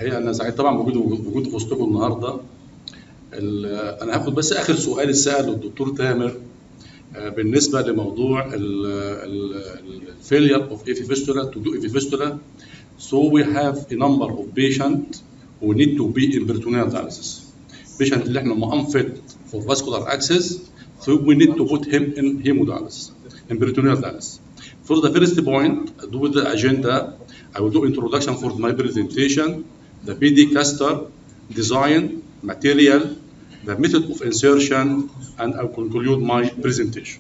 الحقيقه انا سعيد طبعا بوجود وجود في وسطكم النهارده ال- انا هاخد بس اخر سؤال اتسال للدكتور تامر آه، بالنسبه لموضوع الفيلير اوف ايفي فيستولا تو دو ايفي فيستولا so we have a number of patient who need to be in peritoneal dialysis patient اللي احنا ما unfit for vascular access so we need to put him in hemodialysis in peritoneal dialysis for the first point do with the agenda I will do introduction for my presentation the PD caster design material the method of insertion and I will conclude my presentation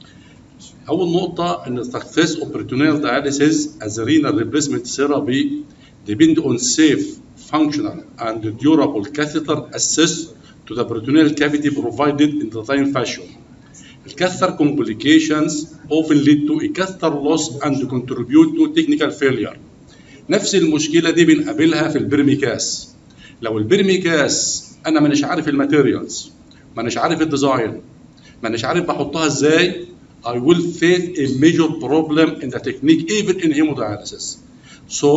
أول نقطة إن success of peritoneal dialysis as a renal replacement therapy depend on safe, functional, and durable catheter access to the peritoneal cavity provided in the time fashion. The catheter complications often lead to a catheter loss and contribute to technical failure. نفس المشكلة دي بنقابلها في البرميكاس. لو البرميكاس أنا مانيش عارف الماتيريالز، مانيش عارف الديزاين، مانيش عارف بحطها ازاي I will face a major problem in the technique even in hemodialysis. So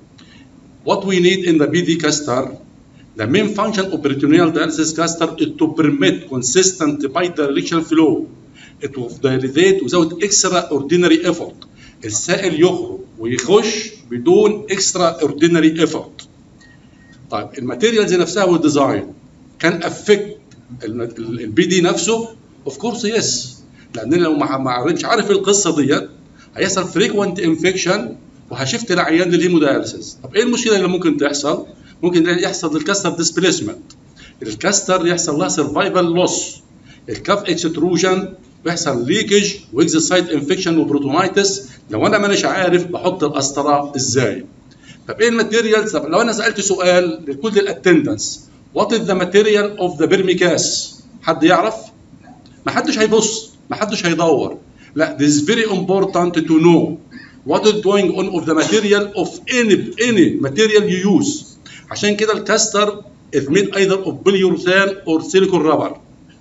what we need in the BD caster, the main function of peritoneal dialysis caster is to permit consistent bidirectional flow. It will dilate without extraordinary effort. السائل يخرج ويخش بدون extraordinary effort. طيب الماتيريالز نفسها والديزاين كان افكت البي دي نفسه اوف كورس يس لان أنا لو ما ما- مش عارف القصه ديت هيحصل فريكوينت انفكشن وهشفت العيان للهيموداياليسيس طب ايه المشكله اللي ممكن تحصل؟ ممكن يحصل الكاستر ديسبليسمنت الكاستر يحصل لها سرفايفل لوس الكاف اكستروجن بيحصل ليكج واكزيسايد انفكشن وبروتونايتس لو انا مانيش عارف بحط القسطره ازاي طب ايه الماتيريالز طب لو انا سالت سؤال لكل الاتندنس وات از ذا ماتيريال اوف ذا بيرميكاس حد يعرف ما حدش هيبص ما حدش هيدور لا this is very important to know what is going on of the material of any any material you use عشان كده الكاستر is made either of polyurethane or silicone rubber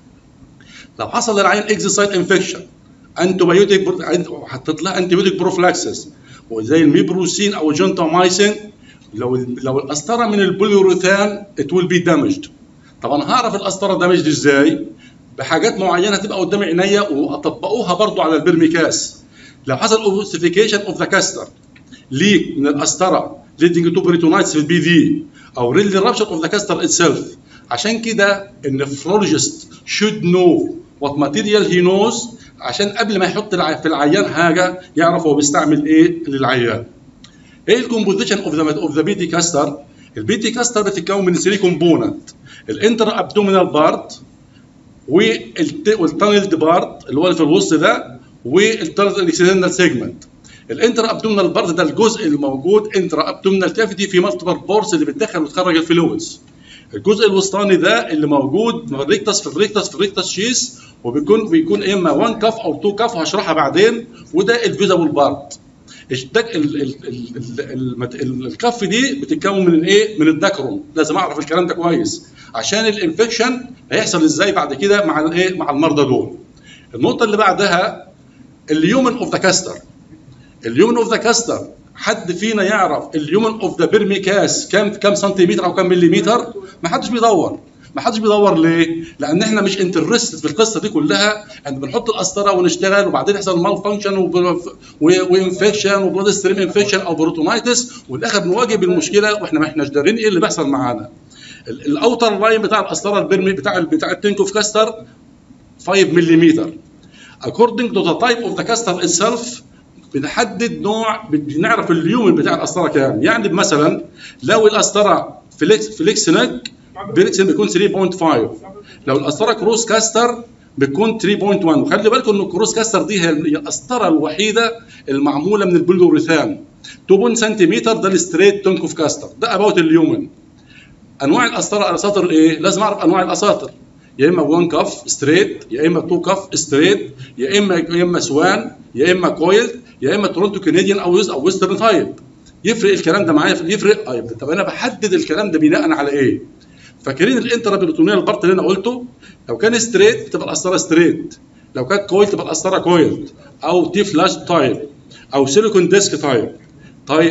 لو حصل للعيان اكزيسايد انفكشن انتوبيوتيك حطيت لها انتيبيوتيك بروفلاكسس وزي الميبروسين او الجنتامايسين لو لو القسطره من البوليوريثان ات ويل بي دامجد طب انا هعرف القسطره دامجد ازاي؟ بحاجات معينه هتبقى قدام عينيا واطبقوها برضو على البرميكاس لو حصل اوسيفيكيشن اوف ذا كاستر ليك من القسطره leading to peritonitis في البي في او really rupture of the castor itself عشان كده النفرولوجيست should know what material he knows عشان قبل ما يحط الع- في العيان حاجه يعرف هو بيستعمل ايه للعيان. ايه الكومبوزيشن اوف ذا اوف ذا بيتي كاستر؟ البيتي كاستر بتتكون من 3 كومبوننت الانتر ابدومينال بارت والتانلد بارت اللي هو اللي في الوسط ده والاكسيدنال سيجمنت الانتر ابدومينال بارت ده الجزء الموجود انتر ابدومينال كافيتي في مالتيبل بورس اللي بتدخل وتخرج الفلويدز الجزء الوسطاني ده اللي موجود في الريكتس في الريكتس في الريكتس شيس وبيكون بيكون اما 1 كف او 2 كف وهشرحها بعدين وده الفيزابل بارت الدك ال- ال- ال- ال- المت- ال- الكف دي بتتكون من ايه؟ من الدكروم لازم اعرف الكلام ده كويس عشان الانفكشن هيحصل ازاي بعد كده مع الايه؟ مع المرضى دول. النقطه اللي بعدها اليومن اوف ذا كاستر اليومن اوف ذا كاستر حد فينا يعرف اليومن اوف ذا بيرميكاس كام كام سنتيمتر او كام مليمتر ما حدش بيدور ما حدش بيدور ليه؟ لان احنا مش انترست في القصه دي كلها ان بنحط القسطره ونشتغل وبعدين يحصل مال فانكشن وانفكشن وبلاد ستريم انفكشن او بروتونايتس والاخر بنواجه بالمشكله واحنا ما احناش دارين ايه اللي بيحصل معانا. ال- الاوتر لاين بتاع القسطره البرمي بتاع ال- بتاع التنك اوف كاستر 5 ملم. according to the type of the caster itself بنحدد نوع بنعرف اليومن بتاع القسطره كام يعني مثلا لو القسطره فليكس فليكس نك فليكس بيكون 3.5 لو القسطره كروس كاستر بتكون 3.1 وخلي بالكم ان الكروس كاستر دي هي القسطره الوحيده المعموله من البوليوريثان 2 سنتيمتر ده الستريت تونك اوف كاستر ده اباوت اليومن انواع القسطره الاساطر ايه؟ لازم اعرف انواع الاساطر يا اما 1 كف ستريت يا اما 2 كف ستريت يا اما يا اما سوان يا اما كويل يا اما تورونتو كنديان او ويز او ويسترن تايب يفرق الكلام ده معايا يفرق طيب طب انا بحدد الكلام ده بناء على ايه؟ فاكرين الانترا بيريتونيال بارت اللي انا قلته لو كان ستريت تبقى القسطره ستريت لو كانت كويل تبقى القسطره كويل او تي فلاش تايب او سيليكون ديسك تايب طيب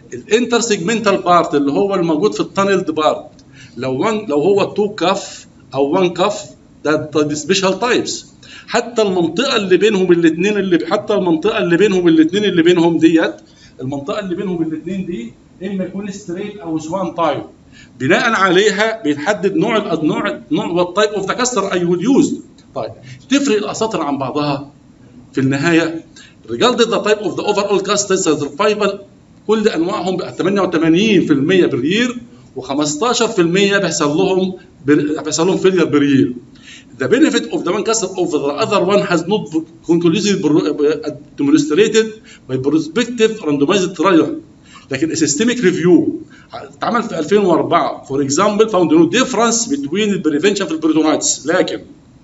الانتر سيجمنتال بارت اللي هو الموجود في التانلد بارت لو وان لو هو 2 كف او 1 كف ده ده سبيشال تايبس حتى المنطقه اللي بينهم الاثنين اللي حتى المنطقه اللي بينهم الاثنين اللي بينهم ديت المنطقه اللي بينهم الاثنين دي اما يكون ستريت او سوان تايب بناء عليها بيتحدد نوع النوع نوع والتايب اوف ذا كاستر اي ويل يوز طيب تفرق الاساطر عن بعضها في النهايه regarding the type of the overall cast survival كل انواعهم بقى 88% بالير و15% بيحصل لهم بيحصل لهم فيلير بالير The benefit of the one caster over the other one has not conclusively demonstrated by prospective randomized trial لكن السيستميك ريفيو اتعمل في 2004 فور اكزامبل فاوند نو ديفرنس بين البريفنشن في البريتونايتس لكن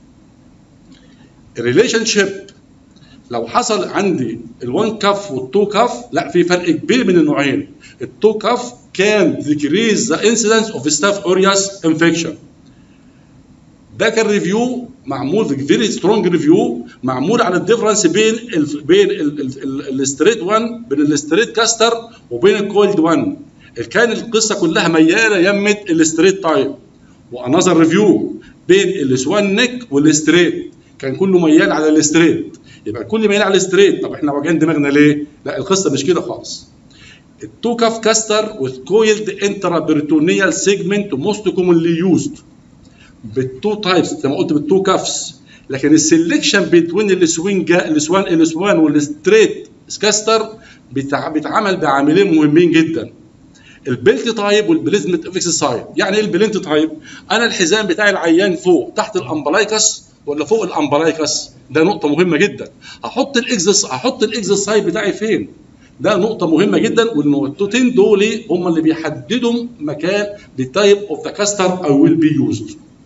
الريليشن شيب لو حصل عندي الوان كاف والتو كاف لا في فرق كبير بين النوعين التو كاف كان decrease the incidence of staph aureus infection ده كان ريفيو معمول في فيري سترونج ريفيو معمول على الديفرنس بين ال بين الستريت 1 بين الستريت كاستر وبين الكولد 1 كان القصه كلها مياله يمه الستريت تايب وانذر ريفيو بين السوان نيك والستريت كان كله ميال على الستريت يبقى الكل ميال على الستريت طب احنا واجعين دماغنا ليه؟ لا القصه مش كده خالص التو كاف كاستر with coiled intraperitoneal segment most commonly used بالتو تايبس زي ما قلت بالتو كافس لكن السلكشن بين السوين السوان السوان والستريت كاستر بيتعمل بعاملين مهمين جدا البلت تايب والبليزمنت افكس سايد يعني ايه البلنت تايب انا الحزام بتاعي العيان فوق تحت الامبلايكس ولا فوق الامبلايكس ده نقطه مهمه جدا هحط الاكزس هحط الاكزس سايد بتاعي فين ده نقطة مهمة جدا والنقطتين دول هم اللي بيحددوا مكان التايب اوف ذا كاستر او ويل بي يوزد.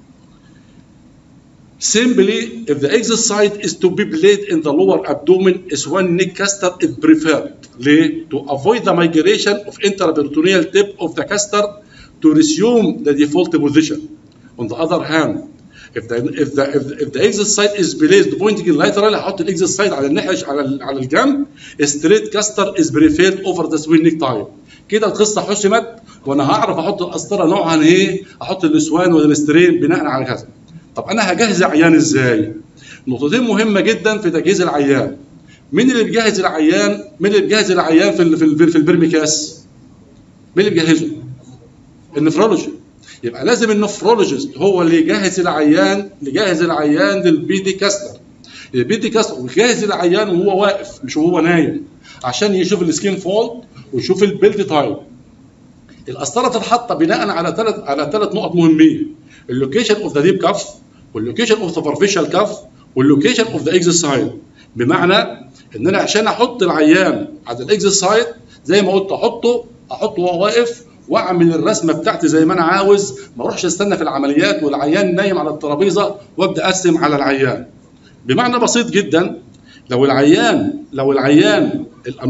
Simply, if the exit site is to be played in the lower abdomen, is one neck caster is preferred. ليه? To avoid the migration of intraperitoneal tip of the caster to resume the default position. On the other hand, if the if the if the, if the exit site is placed pointing lateral هحط الاكزit site على الناحيه على على الجنب straight caster is preferred over the swing neck type. كده القصه حسمت وانا هعرف احط القسطره نوعها ايه؟ احط الاسوان والسترين بناء على كذا. طب انا هجهز العيان ازاي؟ نقطتين مهمه جدا في تجهيز العيان. مين اللي بيجهز العيان؟ مين اللي بيجهز العيان في ال في ال في البرميكاس؟ مين اللي بيجهزه؟ النفرولوجي. يبقى لازم النفرولوجيست هو اللي يجهز العيان يجهز العيان للبي دي كاستر. البي دي كاستر ويجهز العيان وهو واقف مش وهو نايم عشان يشوف السكين فولد ويشوف البيلد تايب. القسطره تتحط بناء على ثلاث على ثلاث نقط مهمين. اللوكيشن اوف ذا ديب كاف واللوكيشن اوف سوبرفيشال كاف واللوكيشن اوف ذا اكزيت سايد بمعنى ان انا عشان احط العيان على الاكزيت سايد زي ما قلت احطه احطه وهو واقف واعمل الرسمه بتاعتي زي ما انا عاوز ما اروحش استنى في العمليات والعيان نايم على الترابيزه وابدا ارسم على العيان بمعنى بسيط جدا لو العيان لو العيان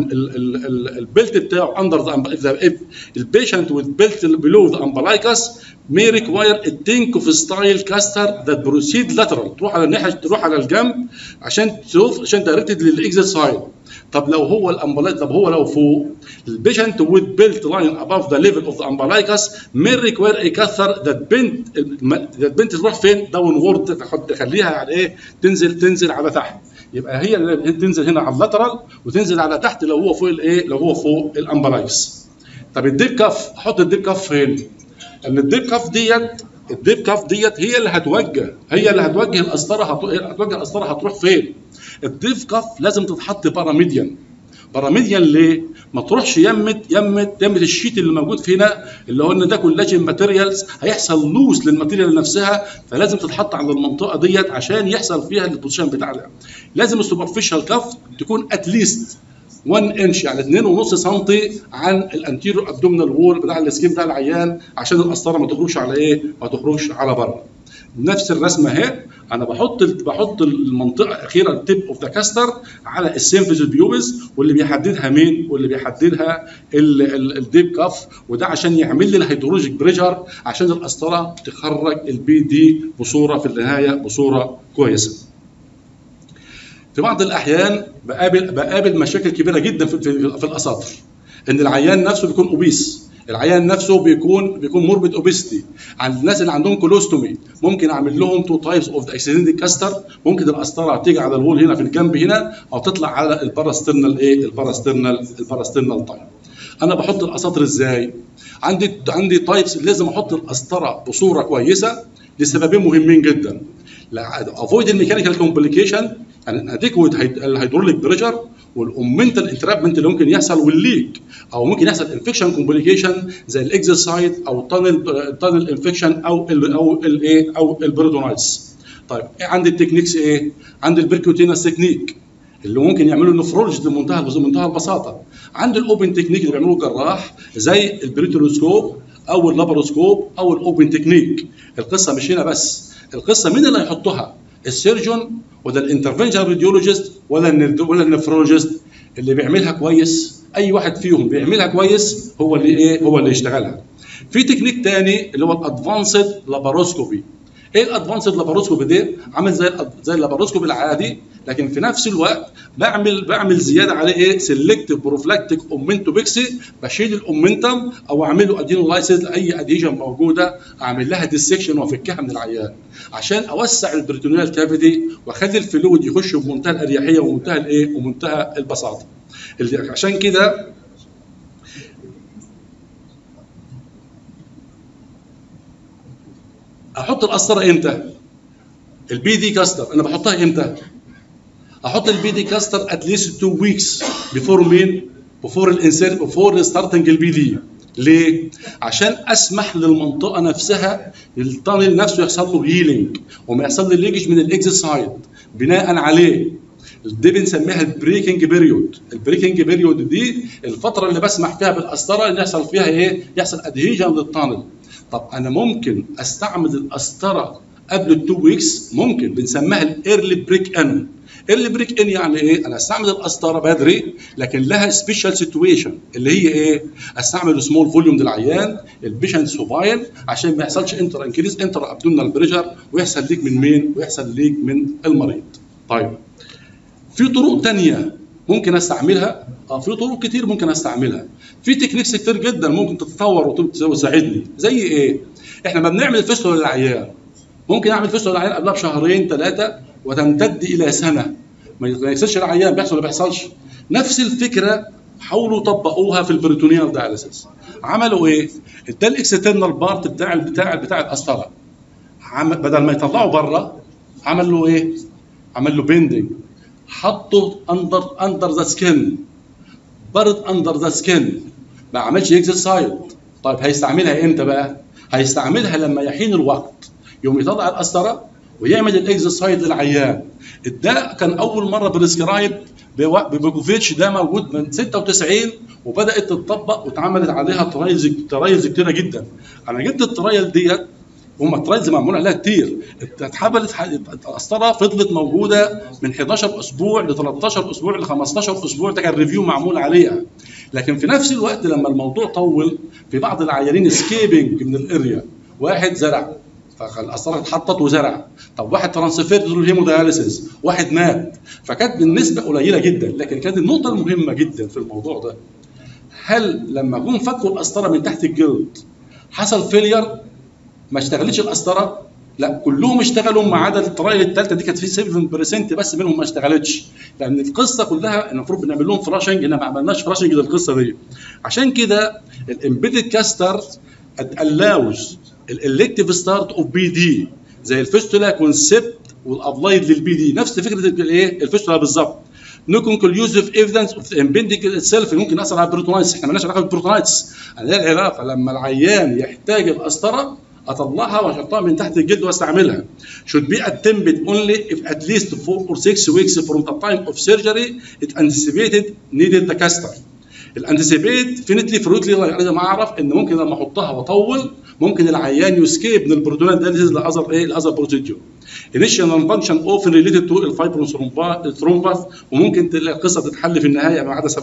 البيلت بتاعه اندر البيشنت with belt below the umbilicus may require a tank of style caster that proceed lateral تروح على الناحيه تروح على الجنب عشان تشوف عشان دايركتد للاكزيت سايد طب لو هو الامبلايكس طب هو لو فوق البيشنت with belt line above the level of the umbilicus may require a caster that bent that bent تروح فين داون وورد تخليها على ايه تنزل تنزل على تحت يبقى هي اللي تنزل هنا على اللاترال وتنزل على تحت لو هو فوق الايه لو هو فوق الامبلايكس طب الديب كف احط الديب كف فين ان الديب كف ديت الديب كف ديت هي اللي هتوجه هي اللي هتوجه القسطره هتوجه القسطره هتروح فين الديب كف لازم تتحط باراميديان باراميديان ليه؟ ما تروحش يمت يمت يمت الشيت اللي موجود هنا اللي هو ان ده كولاجين ماتيريالز هيحصل لوس للماتيريال نفسها فلازم تتحط على المنطقه ديت عشان يحصل فيها البوزيشن بتاعها لازم السوبرفيشال كف تكون اتليست 1 انش يعني 2.5 سم عن الانتيريور ابدومينال وول بتاع السكين بتاع العيان عشان القسطره ما تخرجش على ايه؟ ما تخرجش على بره. نفس الرسمه اهي انا بحط بحط المنطقه الاخيره التيب اوف ذا كاستر على السيمفيز البيوبس واللي بيحددها مين؟ واللي بيحددها الديب كاف وده عشان يعمل لي الهيدرولوجيك بريشر عشان القسطره تخرج البي دي بصوره في النهايه بصوره كويسه. في بعض الاحيان بقابل بقابل مشاكل كبيره جدا في, في, في الاساطر ان العيان نفسه بيكون اوبيس العيان نفسه بيكون بيكون موربيد اوبيستي عند الناس اللي عندهم كولوستومي ممكن اعمل لهم تو تايبس اوف اكسيدنت كاستر ممكن القسطره تيجي على الوول هنا في الجنب هنا او تطلع على الباراسترنال ايه الباراسترنال الباراسترنال تايب انا بحط الاساطر ازاي عندي عندي تايبس لازم احط القسطره بصوره كويسه لسببين مهمين جدا افويد الميكانيكال كومبليكيشن يعني اديكويت الهيدروليك بريشر والامنتال انترابمنت اللي ممكن يحصل والليك او ممكن يحصل انفكشن كومبليكيشن زي الاكزرسايد او التانل التانل انفكشن او ال او الايه او البرودونايتس طيب إيه عندي التكنيكس ايه؟ عندي البركوتينس تكنيك اللي ممكن يعملوا النفرولوجي بمنتهى بمنتهى البساطه عند الاوبن تكنيك اللي بيعملوه الجراح زي البريتروسكوب او اللابروسكوب او الاوبن تكنيك القصه مش هنا بس القصه مين اللي هيحطها السيرجون ولا الانترفنشن راديولوجيست ولا النرد- ولا النفرولوجيست اللي بيعملها كويس اي واحد فيهم بيعملها كويس هو اللي ايه هو اللي يشتغلها في تكنيك تاني اللي هو الادفانسد لاباروسكوبي ايه الادفانسد لاباروسكوبي ده عامل زي الأد- زي اللاباروسكوبي العادي لكن في نفس الوقت بعمل بعمل زياده عليه ايه سيلكتيف بروفلاكتيك اومنتوبكسي بشيل الاومنتم او اعمل له ادينولايسيس لاي ادهيجن موجوده اعمل لها ديسكشن وافكها من العيان عشان اوسع البريتونيال كافيتي واخلي الفلويد يخش بمنتهى الاريحيه ومنتهى الايه ومنتهى البساطه اللي- عشان كده احط القسطره امتى؟ البي دي كاستر انا بحطها امتى؟ احط البي دي كاستر اتليست 2 ويكس بيفور مين؟ بيفور الانسير بيفور ستارتنج البي دي ليه؟ عشان اسمح للمنطقه نفسها التانل نفسه يحصل له هيلينج وما يحصل لي ليجج من الاكزرسايد بناء عليه دي بنسميها البريكنج بيريود البريكنج بيريود دي الفتره اللي بسمح فيها بالقسطره اللي يحصل فيها ايه يحصل ادهيجن للتانل طب انا ممكن استعمل القسطره قبل التو ويكس ممكن بنسميها الايرلي بريك ان ايرلي بريك ان يعني ايه انا استعمل القسطره بدري لكن لها سبيشال سيتويشن اللي هي ايه استعمل سمول فوليوم للعيان البيشنت سوبايل عشان ما يحصلش انتر انكريز انتر ابدومينال بريشر ويحصل ليك من مين ويحصل ليك من المريض طيب في طرق تانية ممكن استعملها اه في طرق كتير ممكن استعملها في تكنيكس كتير جدا ممكن تتطور وت- وتساعدني زي ايه احنا ما بنعمل فيستولا للعيان ممكن اعمل فيستولا للعيان قبلها بشهرين ثلاثه وتمتد الى سنه ما يكسرش العيان بيحصل ولا بيحصلش نفس الفكره حاولوا طبقوها في البريتونيال دايليسيس عملوا ايه ادى الاكسترنال بارت بتاع بتاع بتاع القسطره عمل بدل ما يطلعه بره عمل له ايه عمل له بيندنج حطه اندر اندر ذا سكين برد اندر ذا سكين ما عملش اكسرسايز طيب هيستعملها امتى بقى هيستعملها لما يحين الوقت يوم يطلع القسطره ويعمل الاكسرسايز للعيان ده كان اول مره بريسكرايب بيبوفيتش ده موجود من 96 وبدات تتطبق واتعملت عليها ترايلز ترايلز كتيره جدا انا جبت الترايل ديت هم الترايلز معمول عليها كتير اتحبلت القسطره فضلت موجوده من 11 اسبوع ل 13 اسبوع ل 15 اسبوع ده كان ريفيو معمول عليها لكن في نفس الوقت لما الموضوع طول في بعض العيانين سكيبنج من الاريا واحد زرع فالقسطره اتحطت وزرع طب واحد ترانسفير الهيمودياليسيس واحد مات فكانت بالنسبه قليله جدا لكن كانت النقطه المهمه جدا في الموضوع ده هل لما جم فكوا القسطره من تحت الجلد حصل فيلير ما اشتغلتش القسطره لا كلهم اشتغلوا ما عدا الترايل الثالثه دي كانت في 7% بس منهم ما اشتغلتش لان القصه كلها المفروض بنعمل لهم فراشنج احنا ما عملناش فراشنج للقصه دي عشان كده الامبيدد كاستر الاوز الالكتيف ستارت اوف بي دي زي الفيستولا كونسبت والابلايد للبي دي نفس فكره الايه الفيستولا بالظبط نو كونكلوزيف ايفيدنس اوف امبندنج اتسيلف ممكن ياثر على البروتونايتس احنا مالناش علاقه بالبروتونايتس انا ليها العلاقه لما العيان يحتاج القسطره اطلعها واحطها من تحت الجلد واستعملها should be attempted only if at least 4 or 6 weeks from the time of surgery it anticipated needed the caster الانتسيبيت فينتلي فروتلي لازم اعرف ان ممكن لما احطها واطول ممكن العيان يسكيب من البروتونات دايليسيس لاذر ايه لاذر بروسيدور initial فانكشن اوفن ريليتد تو الفايبرون ثرومباث وممكن تلاقي القصه تتحل في النهايه ما عدا 7%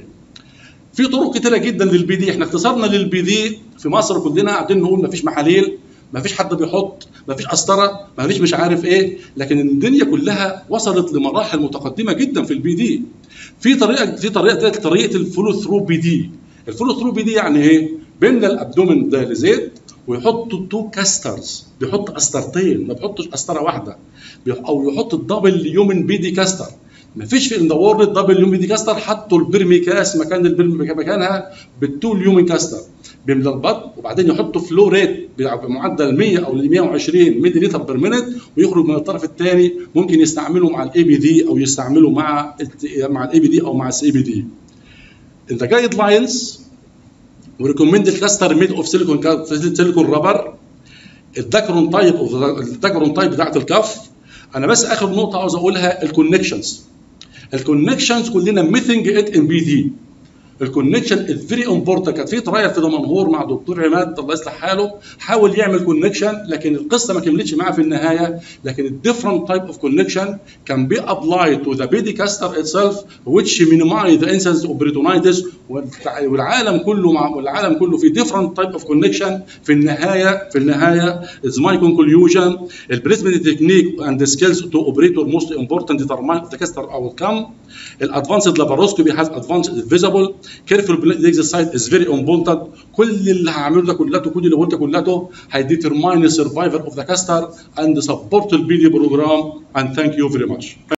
في طرق كتيره جدا للبي دي احنا اختصرنا للبي دي في مصر كلنا قاعدين نقول مفيش محاليل مفيش حد بيحط مفيش قسطره مفيش مش عارف ايه لكن الدنيا كلها وصلت لمراحل متقدمه جدا في البي دي في طريقه في طريقه طريقه الفولو ثرو بي دي الفولو ثرو بي دي يعني ايه؟ بيملى الابدومن ده لزيت ويحط تو كاسترز بيحط قسطرتين ما بيحطش قسطره واحده بيح- او يحط الدبل يومن بي دي كاستر ما فيش في ان ذا وورلد دبل يومن بي دي كاستر حطوا البرميكاس مكان البرمي مكانها بالتو اليومن كاستر بيملى البطن وبعدين يحطوا فلو ريت بمعدل 100 او 120 ملي لتر بير مينت ويخرج من الطرف الثاني ممكن يستعمله مع الاي بي دي او يستعمله مع ال مع الاي بي دي او مع السي بي دي In the guidelines we recommend the cluster made of silicon silicon rubber الداكرون تايب الداكرون تايب بتاعت الكف انا بس اخر نقطه عاوز اقولها الكونكشنز الكونكشنز كلنا ميثنج ات ام بي دي الكونكشن از فيري امبورتنت كانت في ترايل في دمنهور مع دكتور عماد الله يصلح حاله حاول يعمل كونكشن لكن القصه ما كملتش معاه في النهايه لكن الديفرنت تايب اوف كونكشن كان بي ابلايد تو ذا بيدي كاستر اتسيلف which minimize the incidence of peritonitis والعالم كله مع والعالم كله في different type of connection في النهايه في النهايه is my conclusion البريزمنت تكنيك and the skills to operate are most important determine the caster outcome الادفانسد laparoscopy has advanced visible careful exercise is very important كل اللي هعمله ده كلته كل اللي قلته كلته هيديترماين السرفايفر اوف ذا كاستر and support البي دي بروجرام and thank you very much